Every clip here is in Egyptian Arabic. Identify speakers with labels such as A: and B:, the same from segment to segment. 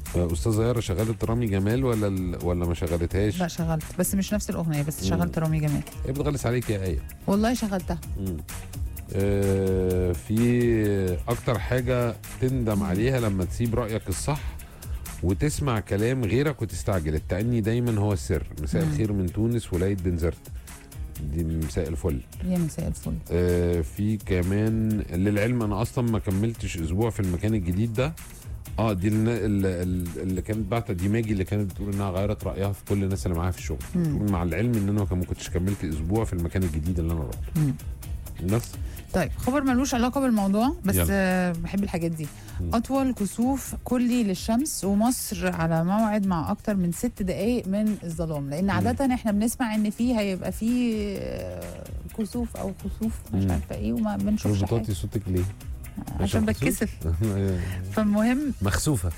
A: آه، استاذه يارا شغلت رامي جمال ولا ال... ولا ما شغلتهاش
B: لا شغلت بس مش نفس الاغنيه بس
A: مم.
B: شغلت رامي جمال
A: هي بتغلس عليك يا ايه
B: والله شغلتها
A: مم. آه، في اكتر حاجه تندم عليها لما تسيب رايك الصح وتسمع كلام غيرك وتستعجل التأني دايما هو السر مساء
B: مم.
A: الخير من تونس ولاية بنزرت دي مساء الفل
B: يا مساء الفل
A: آه في كمان للعلم انا اصلا ما كملتش اسبوع في المكان الجديد ده اه دي النا- ال- ال- اللي كانت بعتها دي ماجي اللي كانت بتقول انها غيرت رايها في كل الناس اللي معاها في الشغل
B: مم.
A: بتقول مع العلم ان انا ما كنتش كملت اسبوع في المكان الجديد اللي انا رحته
B: مم.
A: بس
B: طيب خبر ملوش علاقه بالموضوع بس
A: يلا.
B: آه بحب الحاجات دي
A: مم.
B: اطول كسوف كلي للشمس ومصر على موعد مع اكتر من ست دقائق من الظلام لان عاده احنا بنسمع ان في هيبقى في آه، كسوف او خسوف مش
A: مم.
B: عارفه ايه وما
A: مش
B: بنشوفش
A: بتوطي
B: حاجه
A: صوتك ليه؟
B: عشان
A: مخسوف؟
B: بتكسف فالمهم
A: مخسوفه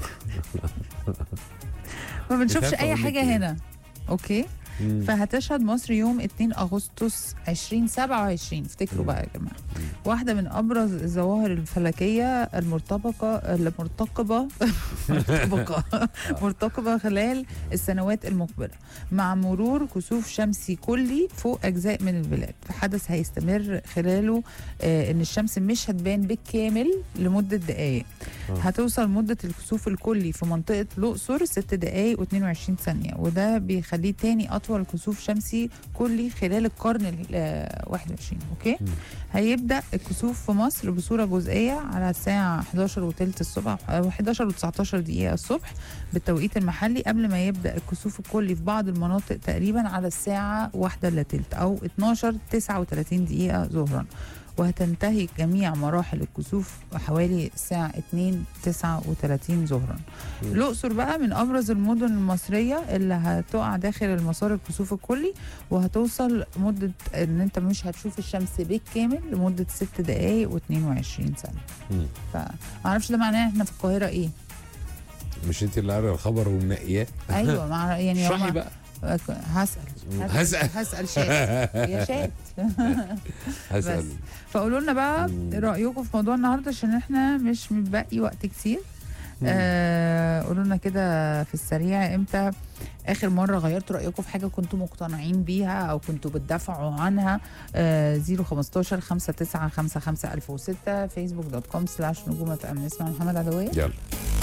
B: ما بنشوفش
A: عارفة
B: اي
A: أقول لك
B: حاجه
A: إيه.
B: هنا اوكي
A: مم.
B: فهتشهد مصر يوم 2 اغسطس 2027 افتكروا
A: مم.
B: بقى يا جماعه
A: مم.
B: واحده من ابرز الظواهر الفلكيه المرتبطه المرتقبه مرتبطه مرتقبه خلال السنوات المقبله مع مرور كسوف شمسي كلي فوق اجزاء من البلاد فحدث هيستمر خلاله آه ان الشمس مش هتبان بالكامل لمده دقائق
A: آه.
B: هتوصل مده الكسوف الكلي في منطقه الاقصر 6 دقائق و22 ثانيه وده بيخليه تاني اطول كسوف شمسي كلي خلال القرن ال آه، 21 اوكي
A: مم.
B: هيبدا الكسوف في مصر بصوره جزئيه على الساعه 11 وثلث الصبح او 11 و19 دقيقه الصبح بالتوقيت المحلي قبل ما يبدا الكسوف الكلي في بعض المناطق تقريبا على الساعه 1 الا تلت او 12 39 دقيقه ظهرا وهتنتهي جميع مراحل الكسوف حوالي الساعة 2 39 ظهرا
A: مم.
B: الأقصر بقى من أبرز المدن المصرية اللي هتقع داخل المسار الكسوف الكلي وهتوصل مدة إن أنت مش هتشوف الشمس بالكامل لمدة 6 دقايق و22 ثانية
A: مم.
B: فمعرفش ده معناه إحنا في القاهرة إيه
A: مش انت اللي قاري الخبر ومنقياه
B: أيوة مع يعني
A: اشرحي
B: هما-
A: بقى
B: هسأل
A: هسأل.
B: هسأل شات يا شات
A: هسأل
B: بس. فقولوا لنا بقى
A: مم.
B: رأيكم في موضوع النهارده عشان احنا مش متبقي وقت كتير آه قولوا لنا كده في السريع امتى اخر مره غيرتوا رايكم في حاجه كنتوا مقتنعين بيها او كنتوا بتدافعوا عنها آه 015 59 55 1006 فيسبوك دوت كوم سلاش نجوم اف ام نسمع محمد عدويه
A: يلا